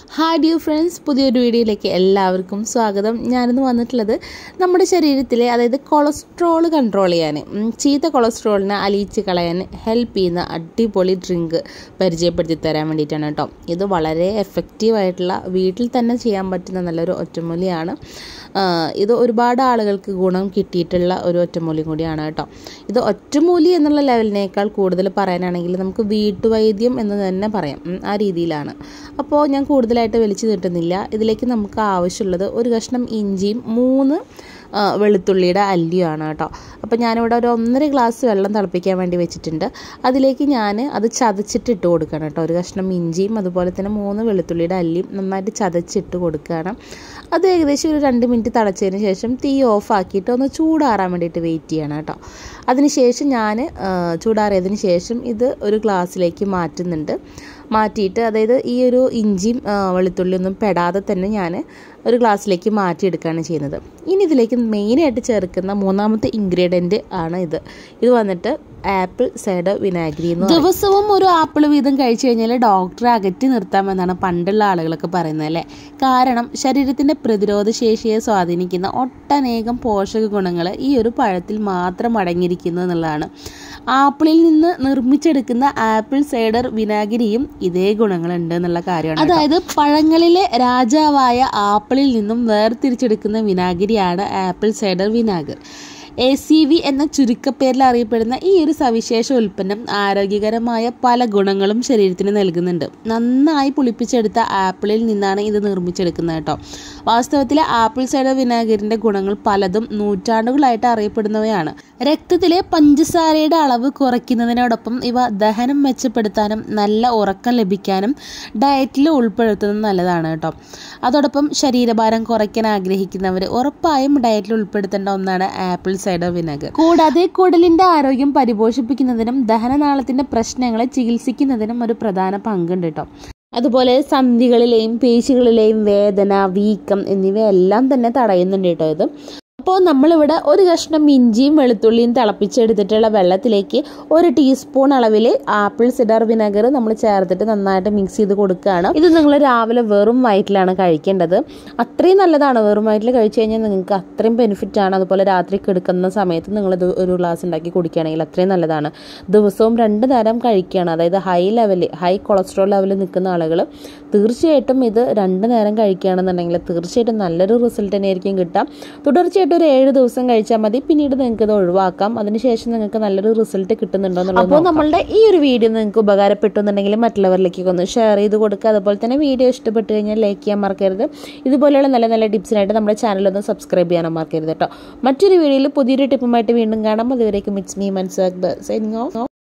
hi dear friends പുതിയൊരു വീഡിയോയിലേക്ക് എല്ലാവർക്കും സ്വാഗതം ഞാനിന്ന് വന്നിട്ടുള്ളത് നമ്മുടെ ശരീരത്തിലെ അതായത് കൊളസ്ട്രോൾ കൺട്രോൾ ചെയ്യാൻ ഉം, ചീത്ത കൊളസ്ട്രോളിനെ അലിയിച്ച് കളയാൻ ഹെൽപ്പ് ചെയ്യുന്ന അടിപൊളി ഡ്രിങ്ക് പരിചയപ്പെടുത്തി തരാൻ വേണ്ടിയിട്ടാണ് കേട്ടോ ഇത് വളരെ എഫക്റ്റീവായിട്ടുള്ള വീട്ടിൽ തന്നെ ചെയ്യാൻ പറ്റുന്ന നല്ലൊരു ഒറ്റമൂലിയാണ് ആ, ഇത് ഒരുപാട് ആളുകൾക്ക് ഗുണം കിട്ടിയിട്ടുള്ള ഒരു ഒറ്റമൂലി കൂടിയാണ് കേട്ടോ ഇത് ഒറ്റമൂലി എന്നുള്ള ലെവലിനേക്കാൾ കൂടുതൽ പറയാനാണെങ്കിൽ നമുക്ക് വീട്ടുവൈദ്യം എന്ന് തന്നെ പറയാം ഉം, ആ രീതിയിലാണ് അപ്പോൾ ഞാൻ കൂടുതലായിട്ട് വലിച്ചു നീട്ടുന്നില്ല ഇതിലേക്ക് നമുക്ക് ആവശ്യമുള്ളത് ഒരു കഷ്ണം ഇഞ്ചിയും മൂന്ന് ആ, വെളുത്തുള്ളിയുടെ അല്ലിയുമാണ് കേട്ടോ അപ്പോൾ ഞാനിവിടെ ഒരു ഒന്നര ഗ്ലാസ് വെള്ളം തിളപ്പിക്കാൻ വേണ്ടി വെച്ചിട്ടുണ്ട് അതിലേക്ക് ഞാൻ അത് ചതച്ചിട്ട് ഇട്ട് കൊടുക്കണം കേട്ടോ ഒരു കഷ്ണം ഇഞ്ചിയും അതുപോലെ തന്നെ മൂന്ന് വെളുത്തുള്ളിയുടെ അല്ലിയും നന്നായിട്ട് ചതച്ചിട്ട് കൊടുക്കുകയാണ് അത് ഏകദേശം ഒരു രണ്ട് മിനിറ്റ് തിളച്ചതിന് ശേഷം തീ ഓഫ് ആക്കിയിട്ട് ഒന്ന് ചൂടാറാൻ വേണ്ടിയിട്ട് വെയിറ്റ് ചെയ്യണം കേട്ടോ അതിനുശേഷം ഞാൻ ചൂടാറിയതിന് ശേഷം ഇത് ഒരു ഗ്ലാസ്സിലേക്ക് മാറ്റുന്നുണ്ട് മാറ്റിയിട്ട് അതായത് ഈ ഒരു ഇഞ്ചിയും ആ, വെളുത്തുള്ളിയൊന്നും പെടാതെ തന്നെ ഞാൻ ഒരു ഗ്ലാസ്സിലേക്ക് മാറ്റിയെടുക്കുകയാണ് ചെയ്യുന്നത് ഇനി ഇതിലേക്ക് മെയിനായിട്ട് ചേർക്കുന്ന മൂന്നാമത്തെ ഇൻഗ്രീഡിയൻറ്റ് ആണ് ഇത് ഇത് വന്നിട്ട് ആപ്പിൾ സൈഡർ വിനാഗിരി എന്ന് ദിവസവും ഒരു ആപ്പിൾ വീതം കഴിച്ചു കഴിഞ്ഞാൽ ഡോക്ടറെ അകറ്റി നിർത്താമെന്നാണ് പണ്ടുള്ള ആളുകളൊക്കെ പറയുന്നത് അല്ലേ കാരണം ശരീരത്തിൻ്റെ പ്രതിരോധ ശേഷിയെ സ്വാധീനിക്കുന്ന ഒട്ടനേകം പോഷക ഗുണങ്ങൾ ഈ ഒരു പഴത്തിൽ മാത്രം അടങ്ങിയിരിക്കുന്നു എന്നുള്ളതാണ് ആപ്പിളിൽ നിന്ന് നിർമ്മിച്ചെടുക്കുന്ന ആപ്പിൾ സൈഡർ വിനാഗിരിയും ഇതേ ഗുണങ്ങളുണ്ട് എന്നുള്ള കാര്യമാണ് അതായത് പഴങ്ങളിലെ രാജാവായ ആപ്പിളിൽ നിന്നും വേർതിരിച്ചെടുക്കുന്ന വിനാഗിരിയാണ് apple cider vinegar A C V എന്ന ചുരുക്കപ്പേരിൽ അറിയപ്പെടുന്ന ഈ ഒരു സവിശേഷ ഉൽപ്പന്നം ആരോഗ്യകരമായ പല ഗുണങ്ങളും ശരീരത്തിന് നൽകുന്നുണ്ട് നന്നായി പുളിപ്പിച്ചെടുത്ത ആപ്പിളിൽ നിന്നാണ് ഇത് നിർമ്മിച്ചെടുക്കുന്നത് കേട്ടോ വാസ്തവത്തിൽ ആപ്പിൾ സൈഡർ വിനാഗിരിൻ്റെ ഗുണങ്ങൾ പലതും നൂറ്റാണ്ടുകളായിട്ട് അറിയപ്പെടുന്നവയാണ് രക്തത്തിലെ പഞ്ചസാരയുടെ അളവ് കുറയ്ക്കുന്നതിനോടൊപ്പം ഇവ ദഹനം മെച്ചപ്പെടുത്താനും നല്ല ഉറക്കം ലഭിക്കാനും ഡയറ്റിൽ ഉൾപ്പെടുത്തുന്നത് നല്ലതാണ് കേട്ടോ അതോടൊപ്പം ശരീരഭാരം കുറയ്ക്കാൻ ആഗ്രഹിക്കുന്നവർ ഉറപ്പായും ഡയറ്റിൽ ഉൾപ്പെടുത്തേണ്ട ഒന്നാണ് ആപ്പിൾ സൈഡർ വിനെഗർ കൂടാതെ കുടലിന്റെ ആരോഗ്യം പരിപോഷിപ്പിക്കുന്നതിനും ദഹനനാളത്തിന്റെ പ്രശ്നങ്ങളെ ചികിത്സിക്കുന്നതിനും ഒരു പ്രധാന പങ്കുണ്ട് കേട്ടോ അതുപോലെ സന്ധികളിലെയും പേശികളിലെയും വേദന വീക്കം എന്നിവയെല്ലാം തന്നെ തടയുന്നുണ്ട് കേട്ടോ ഇത് അപ്പോൾ നമ്മളിവിടെ ഒരു കഷ്ണം ഇഞ്ചിയും വെളുത്തുള്ളിയും തിളപ്പിച്ചെടുത്തിട്ടുള്ള വെള്ളത്തിലേക്ക് ഒരു ടീസ്പൂൺ അളവിൽ ആപ്പിൾ സിഡർ വിനെഗർ നമ്മൾ ചേർത്തിട്ട് നന്നായിട്ട് മിക്സ് ചെയ്ത് കൊടുക്കുകയാണ് ഇത് നിങ്ങൾ രാവിലെ വെറും വയറ്റിലാണ് കഴിക്കേണ്ടത് അത്രയും നല്ലതാണ് വെറും വയറ്റിൽ കഴിച്ചു കഴിഞ്ഞാൽ നിങ്ങൾക്ക് അത്രയും ബെനിഫിറ്റ് ആണ് അതുപോലെ രാത്രി കിടക്കുന്ന സമയത്ത് നിങ്ങളിത് ഒരു ഗ്ലാസ് ഉണ്ടാക്കി കുടിക്കുകയാണെങ്കിൽ അത്രയും നല്ലതാണ് ദിവസവും രണ്ട് നേരം കഴിക്കുകയാണ് അതായത് ഹൈ ലെവലിൽ ഹൈ കൊളസ്ട്രോൾ ലെവലിൽ നിൽക്കുന്ന ആളുകൾ തീർച്ചയായിട്ടും ഇത് രണ്ട് നേരം കഴിക്കുകയാണെന്നുണ്ടെങ്കിൽ തീർച്ചയായിട്ടും നല്ലൊരു റിസൾട്ട് തന്നെയായിരിക്കും കിട്ടുക തുടർച്ചയായിട്ട് ഒരു ഏഴ് ദിവസം കഴിച്ചാൽ മതി പിന്നീട് നിങ്ങൾക്ക് ഇത് ഒഴിവാക്കാം അതിനുശേഷം നിങ്ങൾക്ക് നല്ലൊരു റിസൾട്ട് കിട്ടുന്നുണ്ടോ എന്നുള്ളത് അപ്പോൾ നമ്മളുടെ ഈ ഒരു വീഡിയോ നിങ്ങൾക്ക് ഉപകാരപ്പെട്ടു എന്നുണ്ടെങ്കിൽ മറ്റുള്ളവരിലേക്ക് ഒന്ന് ഷെയർ ചെയ്ത് കൊടുക്കുക അതുപോലെ തന്നെ വീഡിയോ ഇഷ്ടപ്പെട്ട് കഴിഞ്ഞാൽ ലൈക്ക് ചെയ്യാൻ മറക്കരുത് ഇതുപോലെയുള്ള നല്ല നല്ല ടിപ്സിനായിട്ട് നമ്മുടെ ചാനൽ ഒന്ന് സബ്സ്ക്രൈബ് ചെയ്യാനും മറക്കരുത് കേട്ടോ മറ്റൊരു വീഡിയോയിൽ പുതിയൊരു ടിപ്പുമായിട്ട് വീണ്ടും കാണാം അതുവരേക്കും ഇറ്റ്സ് മീ മൻസ് സൈനിങ് ഓഫ്